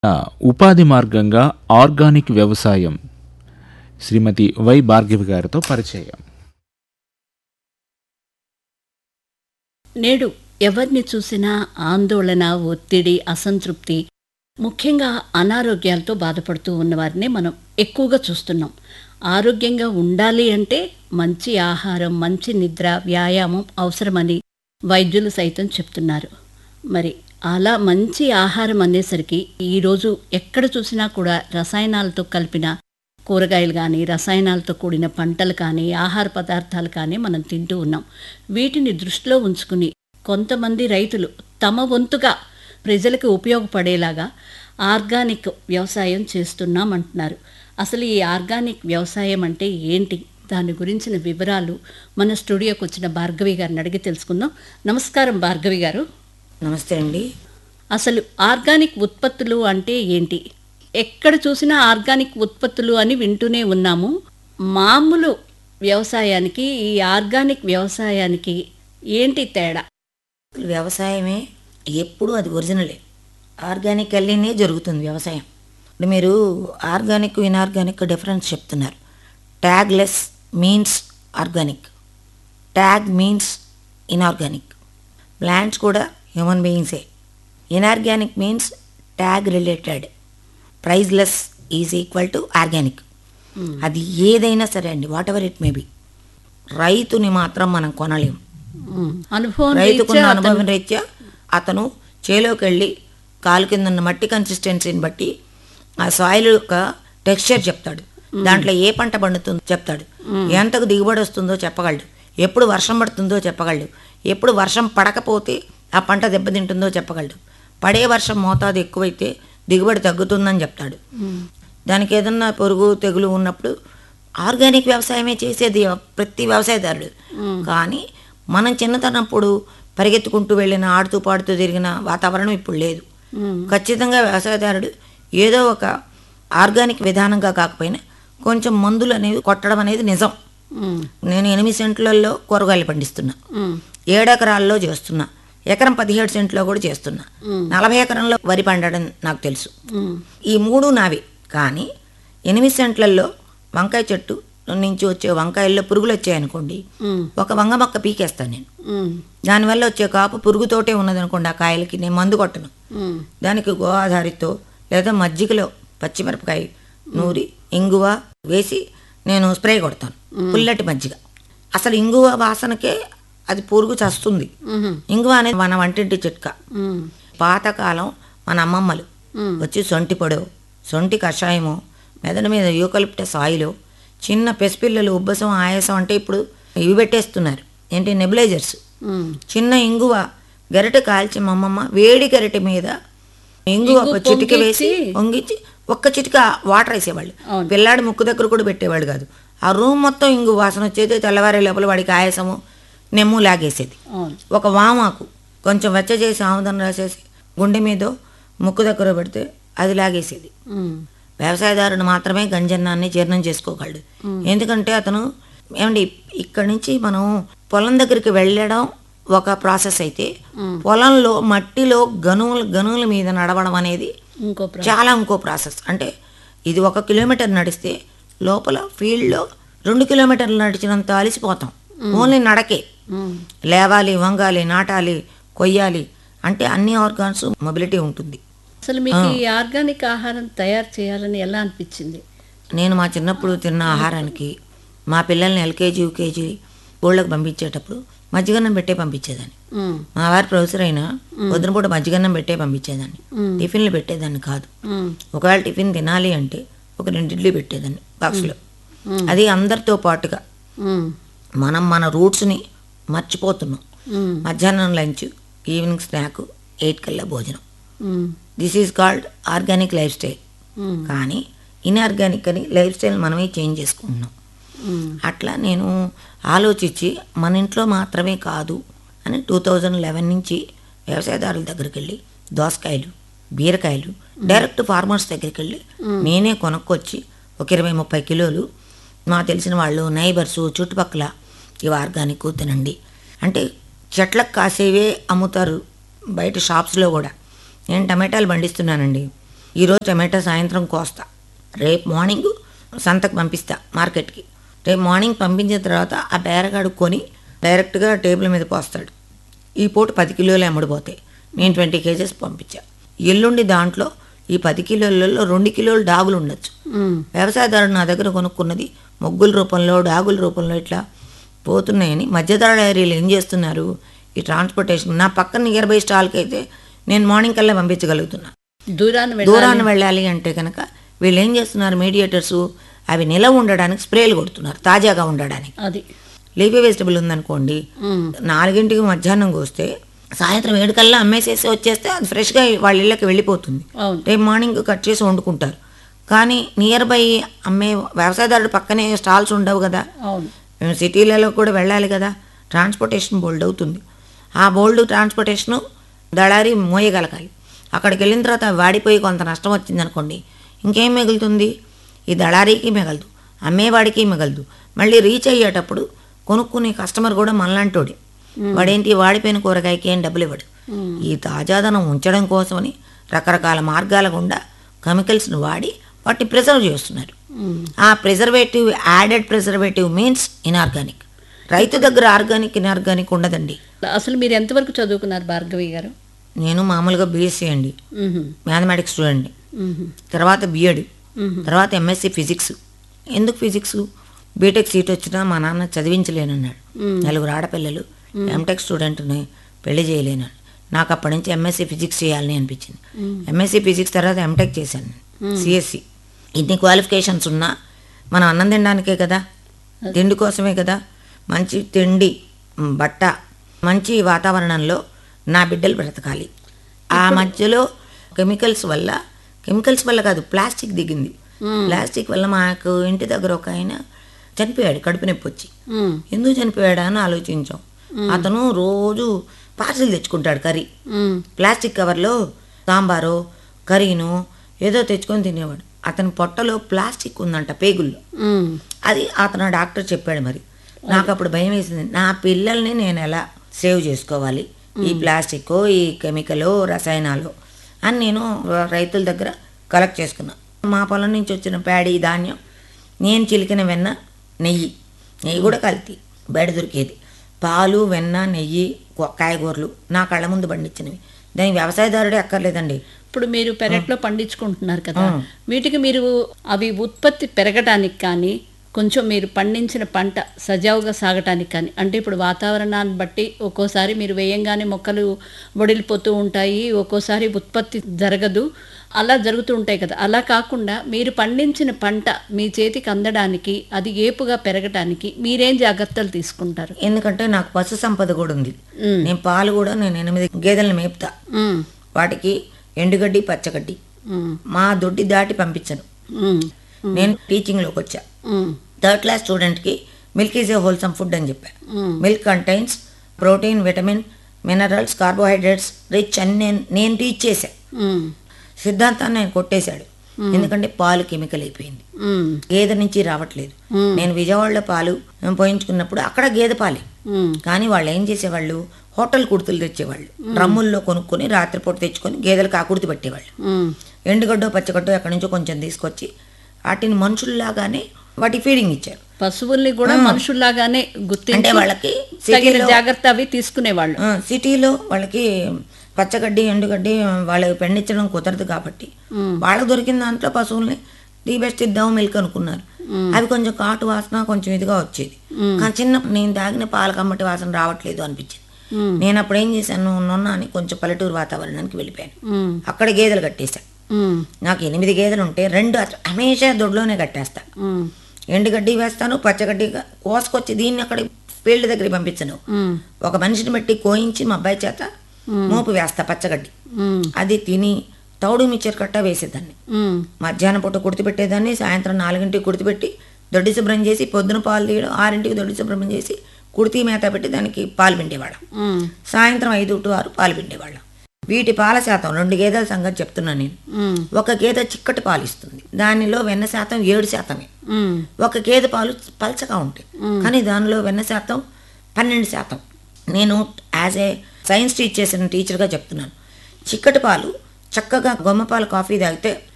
ఆ, ఉపాధి మార్గంగా ఆర్గానిక్ వ్యవసాయం శ్రీమతి వై భార్గవి గారితో పరిచయం నేడు ఎవరిని చూసినా ఆందోళన ఒత్తిడి అసంతృప్తి ముఖ్యంగా అనారోగ్యాలతో బాధపడుతూ ఉన్నవారినే మనం ఎక్కువగా చూస్తున్నాం ఆరోగ్యంగా ఉండాలి అంటే మంచి ఆహారం మంచి నిద్ర వ్యాయామం అవసరమని వైద్యులు సైతం చెప్తున్నారు మరి అలా మంచి ఆహారం అనేసరికి ఈరోజు ఎక్కడ చూసినా కూడా రసాయనాలతో కలిపిన కూరగాయలు కానీ రసాయనాలతో కూడిన పంటలు కానీ ఆహార పదార్థాలు కానీ మనం తింటూ ఉన్నాం వీటిని దృష్టిలో ఉంచుకుని కొంతమంది రైతులు తమ వంతుగా ప్రజలకు ఉపయోగపడేలాగా ఆర్గానిక్ వ్యవసాయం చేస్తున్నామంటున్నారు అసలు ఈ ఆర్గానిక్ వ్యవసాయం అంటే ఏంటి దాని గురించిన వివరాలు మన స్టూడియోకి వచ్చిన భార్గవి గారిని అడిగి తెలుసుకుందాం నమస్కారం భార్గవి గారు నమస్తే అండి అసలు ఆర్గానిక్ ఉత్పత్తులు అంటే ఏంటి ఎక్కడ చూసినా ఆర్గానిక్ ఉత్పత్తులు అని వింటూనే ఉన్నాము మామూలు వ్యవసాయానికి ఈ ఆర్గానిక్ వ్యవసాయానికి ఏంటి తేడా వ్యవసాయమే ఎప్పుడు అది ఒరిజినలే ఆర్గానిక్ వెళ్ళినే జరుగుతుంది వ్యవసాయం ఇప్పుడు మీరు ఆర్గానిక్ ఇన్ఆర్గానిక్ డిఫరెన్స్ చెప్తున్నారు tag less means organic tag means inorganic plants కూడా హ్యూమన్ బీయింగ్సే inorganic means tag related priceless is equal to organic అది ఏదైనా సరే అండి whatever it may be రైతుని మాత్రం మనం కొనలేము ఉమ్, అనుభవం రైతుకున్న రీత్యా అనుభవం రీత్యా అతను చేలోకి వెళ్ళి కాలు కింద ఉన్న మట్టి కన్సిస్టెన్సీని బట్టి ఆ సాయిల్ యొక్క టెక్స్చర్ చెప్తాడు దాంట్లో ఏ పంట పండుతుందో చెప్తాడు ఎంతకు దిగుబడి వస్తుందో చెప్పగలడు ఎప్పుడు వర్షం పడుతుందో చెప్పగలడు ఎప్పుడు వర్షం పడకపోతే ఆ పంట దెబ్బతింటుందో చెప్పగలడు పడే వర్షం మోతాదు ఎక్కువైతే దిగుబడి తగ్గుతుందని చెప్తాడు దానికి ఏదన్నా పొరుగు తెగులు ఉన్నప్పుడు ఆర్గానిక్ వ్యవసాయమే చేసేది ప్రతి వ్యవసాయదారుడు కానీ మనం చిన్నతనప్పుడు పరిగెత్తుకుంటూ వెళ్ళిన ఆడుతూ పాడుతూ తిరిగిన వాతావరణం ఇప్పుడు లేదు ఖచ్చితంగా వ్యవసాయదారుడు ఏదో ఒక ఆర్గానిక్ విధానంగా కాకపోయినా కొంచెం మందులు అనేవి కొట్టడం అనేది నిజం ఉమ్, నేను ఎనిమిది సెంట్లలో కూరగాయలు పండిస్తున్నా ఉమ్, ఏడెకరాల్లో చేస్తున్నా ఎకరం పదిహేడు సెంట్లో కూడా చేస్తున్నా నలభై ఎకరంలో వరి పండడం నాకు తెలుసు ఉమ్, ఈ మూడు నావి కానీ ఎనిమిది సెంట్లలో వంకాయ చెట్టు నుంచి వచ్చే వంకాయల్లో పురుగులు వచ్చాయనుకోండి ఉమ్, ఒక వంగ మొక్క పీకేస్తాను నేను ఉమ్, దానివల్ల వచ్చే కాపు పురుగుతోటే ఉన్నదనుకోండి ఆ కాయలకి నేను మందు కొట్టను ఉమ్, దానికి గోదారితో లేదా మజ్జిగలో పచ్చిమిరపకాయ నూరి ఇంగువ వేసి నేను స్ప్రే కొడతాను పుల్లటి మజ్జిగ అసలు ఇంగువ వాసనకే అది పురుగు చస్తుంది ఉమ్, ఇంగువ అనేది మన వంటింటి చిట్కా ఉమ్, పాతకాలం మన అమ్మమ్మలు మ్మ్. వచ్చి సొంటి పొడవు సొంటి కషాయము మెదడు మీద యూకలిప్టస్ ఆయిల్ చిన్న పెసిపిల్లలు ఉబ్బసం ఆయాసం అంటే ఇప్పుడు ఇవి పెట్టేస్తున్నారు ఏంటి నెబులైజర్స్ ఉమ్. చిన్న ఇంగువ గరిటె కాల్చి మా అమ్మమ్మ వేడి గరిటె మీద ఇంగువ ఇంగు ఒక చిటిక వేసి పొంగిచ్చి- పొంగిచ్చి ఒక్క చిటిక వాటర్ వేసేవాళ్ళు అవును. పిల్లాడి ముక్కు దగ్గర కూడా పెట్టేవాళ్ళు కాదు ఆ రూమ్ మొత్తం ఇంగు వాసన వచ్చేది తెల్లవారే లోపల వాడికి ఆయాసము నెమ్ము లాగేసేది అవును ఒక వామాకు కొంచెం వెచ్చ చేసి ఆముదం రాసేసి గుండె మీద ముక్కు దగ్గర పెడితే అది లాగేసేది ఉమ్, వ్యవసాయదారుడు మాత్రమే గంజన్నాన్ని జీర్ణం చేసుకోగలడు ఎందుకంటే అతను ఏమండి ఇక్కడి నుంచి మనం పొలం దగ్గరికి వెళ్ళడం ఒక ప్రాసెస్ అయితే పొలంలో మట్టిలో గనువుల గనువుల మీద నడవడం అనేది ఇంకో ప్ర- చాలా ఇంకో ప్రాసెస్ అంటే ఇది ఒక కిలోమీటర్ నడిస్తే లోపల ఫీల్డ్లో రెండు కిలోమీటర్లు నడిచినంత అలసిపోతాం ఓన్లీ నడకే ఉమ్, లేవాలి వంగాలి నాటాలి కొయ్యాలి అంటే అన్ని ఆర్గాన్స్ మొబిలిటీ ఉంటుంది అసలు మీకు ఈ ఆర్గానిక్ ఆహారం తయారు చేయాలని ఎలా అనిపించింది నేను మా చిన్నప్పుడు తిన్న ఆహారానికి మా పిల్లల్ని ఎల్కేజీ యూకేజీ ఊళ్ళకి పంపించేటప్పుడు మజ్జిగన్నం పెట్టే పంపించేదాన్ని ఉమ్, మా వారి ప్రొఫెసర్ అయినా పొద్దున పూట మజ్జిగన్నం పెట్టే పంపించేదాన్ని టిఫిన్లు పెట్టేదాన్ని కాదు ఉమ్, ఒకవేళ టిఫిన్ తినాలి అంటే ఒక రెండు ఇడ్లీ పెట్టేదాన్ని బాక్స్లో అది అందరితో పాటుగా ఉమ్, మనం మన రూట్స్ని మర్చిపోతున్నాం ఉమ్, మధ్యాహ్నం లంచ్ ఈవినింగ్ స్నాక్ ఎయిట్ కల్లా భోజనం um, this is called organic lifestyle um, కానీ ఇన్ఆర్గానిక్ అని లైఫ్ స్టైల్ మనమే చేంజ్ చేసుకుంటున్నాం ఉమ్, అట్లా నేను ఆలోచించి మన ఇంట్లో మాత్రమే కాదు అని టూ థౌజండ్ లెవెన్ నుంచి వ్యవసాయదారుల దగ్గరికి వెళ్ళి దోసకాయలు బీరకాయలు డైరెక్ట్ ఫార్మర్స్ దగ్గరికి వెళ్ళి నేనే కొనుక్కొచ్చి ఒక ఇరవై ముప్పై కిలోలు మా తెలిసిన వాళ్ళు నైబర్స్ చుట్టుపక్కల ఇవి ఆర్గానిక్ తినండి అంటే చెట్లకు కాసేవే అమ్ముతారు బయట షాప్స్లో కూడా నేను టమాటాలు పండిస్తున్నానండి ఈరోజు టమాటా సాయంత్రం కోస్తా రేపు మార్నింగ్ సంతకు పంపిస్తా మార్కెట్కి రేపు మార్నింగ్ పంపించిన తర్వాత ఆ బేరగాడు కొని డైరెక్ట్గా టేబుల్ మీద పోస్తాడు ఈ పూట పది కిలోలు అమ్ముడుపోతాయి నేను ట్వంటీ కేజెస్ పంపించా ఎల్లుండి దాంట్లో ఈ పది కిలోలలో రెండు కిలోలు డాగులు ఉండొచ్చు ఉమ్, వ్యవసాయదారుడు నా దగ్గర కొనుక్కున్నది మొగ్గుల రూపంలో డాగుల రూపంలో ఇట్లా పోతున్నాయని మధ్యతరగతి ఏం చేస్తున్నారు ఈ ట్రాన్స్పోర్టేషన్ నా పక్కన నియర్ బై స్టాల్కి అయితే నేను మార్నింగ్ కల్లా పంపించగలుగుతున్నా దూరాన్ని వెళ్ళాలి దూరాన్ని వెళ్ళాలి అంటే కనుక వీళ్ళు ఏం చేస్తున్నారు మీడియేటర్స్ అవి నిలవ ఉండడానికి స్ప్రేలు కొడుతున్నారు తాజాగా ఉండడానికి అది లీఫీ వెజిటబుల్ ఉందనుకోండి ఉమ్, నాలుగింటికి మధ్యాహ్నం కోస్తే సాయంత్రం ఏడుకల్లా అమ్మేసేసి వచ్చేస్తే అది ఫ్రెష్గా వాళ్ళ ఇళ్ళకి వెళ్ళిపోతుంది అవును రేపు మార్నింగ్ కట్ చేసి వండుకుంటారు కానీ నియర్ బై అమ్మే వ్యవసాయదారుడు పక్కనే స్టాల్స్ ఉండవు కదా అవును మేము సిటీలలో కూడా వెళ్ళాలి కదా ట్రాన్స్పోర్టేషన్ బోల్డ్ అవుతుంది ఆ బోల్డ్ ట్రాన్స్పోర్టేషను దళారి మోయగలగాలి అక్కడికి వెళ్ళిన తర్వాత వాడిపోయి కొంత నష్టం వచ్చిందనుకోండి ఇంకేం మిగులుతుంది ఈ దళారీకి మిగలదు అమ్మేవాడికి మిగలదు మళ్ళీ రీచ్ అయ్యేటప్పుడు కొనుక్కునే కస్టమర్ కూడా మనలాంటోడే వాడేంటి వాడిపోయిన కూరగాయకి ఏం డబ్బులు ఇవ్వడు ఈ తాజాదనం ఉంచడం కోసమని రకరకాల మార్గాల గుండా కెమికల్స్ని వాడి వాటిని ప్రిజర్వ్ చేస్తున్నారు ఆ preservative added preservative means inorganic రైతు దగ్గర ఆర్గానిక్ ఇన్ఆర్గానిక్ ఉండదండి అసలు మీరు ఎంతవరకు చదువుకున్నారు భార్గవి గారు నేను మామూలుగా బీఎస్సీ అండి ఉహుం, మ్యాథమెటిక్స్ స్టూడెంట్ ఉహుం, తర్వాత బిఎడ్ ఉహుం. తర్వాత ఎంఎస్సి ఫిజిక్స్ ఎందుకు ఫిజిక్స్ బీటెక్ సీట్ వచ్చినా మా నాన్న చదివించలేనన్నాడు నలుగురు ఆడపిల్లలు ఎంటెక్ స్టూడెంట్ని పెళ్లి చేయలేనాడు నాకు అప్పటి నుంచి ఎంఎస్సి ఫిజిక్స్ చేయాలని అనిపించింది ఎంఎస్సి ఫిజిక్స్ తర్వాత ఎంటెక్ చేశాను సిఎస్సి ఇన్ని క్వాలిఫికేషన్స్ ఉన్నా మనం అన్నం తినడానికే కదా తిండి కోసమే కదా మంచి తిండి మ్, బట్ట మంచి వాతావరణంలో నా బిడ్డలు బ్రతకాలి ఆ మధ్యలో కెమికల్స్ వల్ల కెమికల్స్ వల్ల కాదు ప్లాస్టిక్ దిగింది ప్లాస్టిక్ వల్ల మాకు ఇంటి దగ్గర ఒక ఆయన చనిపోయాడు కడుపు నొప్పి వచ్చి ఉమ్, ఎందుకు చనిపోయాడా అని ఆలోచించాం అతను రోజు పార్సిల్ తెచ్చుకుంటాడు కర్రీ ఉమ్, ప్లాస్టిక్ కవర్లో సాంబారో కర్రీను ఏదో తెచ్చుకొని తినేవాడు అతని పొట్టలో ప్లాస్టిక్ ఉందంట పేగుల్లో ఉమ్, అది అతను డాక్టర్ చెప్పాడు మరి నాకు అప్పుడు భయం వేసింది నా పిల్లల్ని నేను ఎలా సేవ్ చేసుకోవాలి ఈ ప్లాస్టిక్ ఈ కెమికలో రసాయనాలు అని నేను రైతుల దగ్గర కలెక్ట్ చేసుకున్నా మా పొలం నుంచి వచ్చిన ప్యాడీ ధాన్యం నేను చిలికిన వెన్న నెయ్యి నెయ్యి కూడా కల్తీ బయట దొరికేది పాలు వెన్న నెయ్యి కూ- కాయగూరలు నా కళ్ళ ముందు పండించినవి దానికి వ్యవసాయదారుడే అక్కర్లేదండి ఇప్పుడు మీరు పెరట్లో పండించుకుంటున్నారు కదా వీటికి మీరు అవి ఉత్పత్తి పెరగడానికి కానీ కొంచెం మీరు పండించిన పంట సజావుగా సాగటానికి కానీ అంటే ఇప్పుడు వాతావరణాన్ని బట్టి ఒక్కోసారి మీరు వేయంగానే మొక్కలు వడిలిపోతూ ఉంటాయి ఒక్కోసారి ఉత్పత్తి జరగదు అలా జరుగుతూ ఉంటాయి కదా అలా కాకుండా మీరు పండించిన పంట మీ చేతికి అందడానికి అది ఏపుగా పెరగటానికి మీరేం జాగ్రత్తలు తీసుకుంటారు ఎందుకంటే నాకు పశు సంపద కూడా ఉంది మ్. నేను పాలు కూడా నేను ఎనిమిది గేదెలను మేపుతా ఉమ్, వాటికి ఎండుగడ్డి పచ్చగడ్డి ఉమ్, మా దొడ్డి దాటి పంపించను ఉమ్, నేను టీచింగ్లోకి వచ్చా ఉమ్, థర్డ్ క్లాస్ స్టూడెంట్కి milk is a wholesome food అని చెప్పా um. Milk contains protein vitamin minerals carbohydrates rich అని నేను నేను టీచ్ చేశా ఉమ్, సిద్ధాంతాన్ని ఆయన కొట్టేశాడు ఎందుకంటే పాలు కెమికల్ అయిపోయింది ఉమ్, గేదె నుంచి రావట్లేదు నేను విజయవాడలో పాలు పోయించుకున్నప్పుడు అక్కడ గేదె పాలే ఉమ్, కానీ వాళ్ళు ఏం చేసేవాళ్ళు హోటల్ కుర్తులు తెచ్చేవాళ్ళు డ్రమ్ముల్లో కొనుక్కొని రాత్రిపూట తెచ్చుకొని గేదెలకు ఆ కుర్తి పెట్టేవాళ్ళు ఉమ్, ఎండుగడ్డో పచ్చగడ్డో ఎక్కడి నుంచో కొంచెం తీసుకొచ్చి వాటిని మనుషుల్లాగానే వాటికి ఫీడింగ్ ఇచ్చారు పశువుల్ని కూడా మనుషుల్లాగానే అంటే గుర్తించి వాళ్ళకి తగిన సిటీలో జాగ్రత్త అవి తీసుకునేవాళ్ళు ఆ, సిటీలో వాళ్ళకి పచ్చగడ్డి ఎండుగడ్డి వాళ్ళకి పండించడం కుదరదు కాబట్టి వాళ్ళకి దొరికిన దాంట్లో పశువుల్ని ది బెస్ట్ ఇద్దాం మిల్క్ అనుకున్నారు అవి కొంచెం కాటు వాసన కొంచెం ఇదిగా వచ్చేది కానీ చిన్న నేను తాగిన పాల కమ్మటి వాసన రావట్లేదు అనిపించింది ఉమ్, నేను అప్పుడు ఏం చేశాను నొన్న అని కొంచెం పల్లెటూరు వాతావరణానికి వెళ్ళిపోయాను ఉమ్, అక్కడ గేదెలు కట్టేశాను ఉమ్, నాకు ఎనిమిది గేదెలు ఉంటే రెండు అస- హమేషా దొడ్లోనే కట్టేస్తా ఉమ్, ఎండుగడ్డి వేస్తాను పచ్చగడ్డి కోసుకొచ్చి దీన్ని అక్కడ ఫీల్డ్ దగ్గరికి పంపించను ఉమ్, ఒక మనిషిని పెట్టి కోయించి మా అబ్బాయి చేత మోపు వేస్తా పచ్చగడ్డి ఉమ్, అది తిని తౌడు మిక్చర్ కట్ట వేసేదాన్ని ఉమ్, మధ్యాహ్నం పూట కుడితిపెట్టేదాన్ని సాయంత్రం నాలుగింటికి కుడితిపెట్టి దొడ్డి శుభ్రం చేసి పొద్దున పాలు తీయడం ఆరింటికి దొడ్డి శుభ్రం చేసి కుడితి మేత పెట్టి దానికి పాలు పిండేవాళ్ళం ఉమ్, సాయంత్రం ఐదు టు ఆరు పాలు పిండేవాళ్ళం వీటి పాల శాతం రెండు గేదెల సంగతి చెప్తున్నాను నేను ఉమ్, ఒక గేదె చిక్కటి పాలు ఇస్తుంది దానిలో వెన్న శాతం ఏడు శాతమే ఉమ్, ఒక గేదె పాలు పలచగా ఉంటాయి కానీ దానిలో వెన్న శాతం పన్నెండు శాతం నేను యాజ్ ఏ సైన్స్ టీచ్ చేసిన టీచర్గా చెప్తున్నాను చిక్కటి పాలు చక్కగా గొమ్మపాల కాఫీ తాగితే